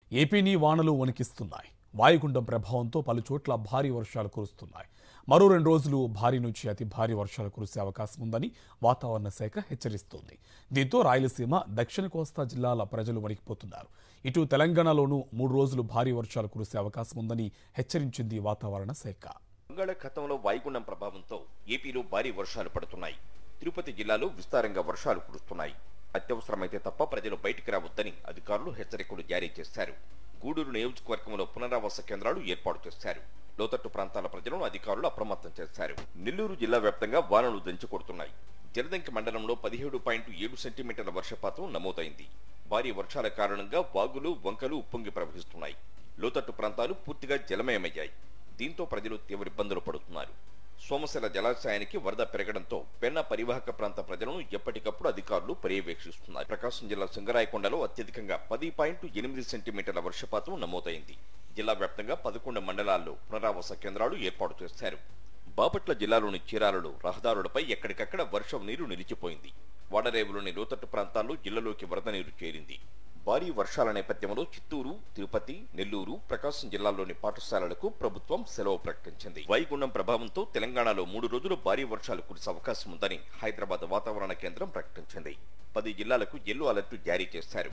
ఏపీని వానలు వణికిస్తున్నాయి వాయుగుండం ప్రభావంతో పలు చోట్ల భారీ వర్షాలు కురుస్తున్నాయి మరో రెండు రోజులు భారీ నుంచి అతి భారీ వర్షాలు కురిసే అవకాశం ఉందని వాతావరణ శాఖ హెచ్చరిస్తోంది దీంతో రాయలసీమ దక్షిణ కోస్తా జిల్లాల ప్రజలు వణికిపోతున్నారు ఇటు తెలంగాణలోనూ మూడు రోజులు భారీ వర్షాలు కురిసే అవకాశం ఉందని హెచ్చరించింది వాతావరణ శాఖ బంగాళాఖాతంలో వాయుగుండం ప్రభావంతో ఏపీలో భారీ వర్షాలు పడుతున్నాయి తిరుపతి జిల్లాలో విస్తారంగా వర్షాలు కురుస్తున్నాయి అత్యవసరమైతే తప్ప ప్రజలు బయటికి రావద్దని అధికారులు హెచ్చరికలు జారీ చేశారు గూడూరు నియోజకవర్గంలో పునరావాస కేంద్రాలు ఏర్పాటు చేశారు లోతట్టు ప్రాంతాల ప్రజలను అధికారులు అప్రమత్తం చేశారు నెల్లూరు జిల్లా వ్యాప్తంగా వానలు దంచి కొడుతున్నాయి జలదంకి మండలంలో పదిహేడు పాయింట్ ఏడు సెంటీమీటర్ల వర్షపాతం నమోదైంది భారీ వర్షాల కారణంగా వాగులు వంకలు ఉప్పొంగి ప్రవహిస్తున్నాయి లోతట్టు ప్రాంతాలు పూర్తిగా జలమయమయ్యాయి దీంతో ప్రజలు తీవ్ర ఇబ్బందులు పడుతున్నారు సోమశిల జలాశయానికి వరద పెరగడంతో పెన్న పరివాహక ప్రాంత ప్రజలను ఎప్పటికప్పుడు అధికారులు పర్యవేక్షిస్తున్నారు ప్రకాశం జిల్లా సింగరాయకొండలో అత్యధికంగా పది పాయింట్ ఎనిమిది సెంటీమీటర్ల వర్షపాతం నమోదైంది జిల్లా వ్యాప్తంగా పదకొండు మండలాల్లో పునరావాస కేంద్రాలు ఏర్పాటు చేశారు బాపట్ల జిల్లాలోని చీరాలలో రహదారులపై ఎక్కడికక్కడ వర్షం నీరు నిలిచిపోయింది వాడరేవులోని లోతట్టు ప్రాంతాల్లో జిల్లాలోకి వరద నీరు చేరింది భారీ వర్షాల నేపథ్యంలో చిత్తూరు తిరుపతి నెల్లూరు ప్రకాశం జిల్లాల్లోని పాఠశాలలకు ప్రభుత్వం సెలవు ప్రకటించింది వాయుగుండం ప్రభావంతో తెలంగాణలో మూడు రోజులు భారీ వర్షాలు కురిసే అవకాశం ఉందని హైదరాబాద్ వాతావరణ కేంద్రం ప్రకటించింది పది జిల్లాలకు ఎల్లో అలర్ట్ జారీ చేశారు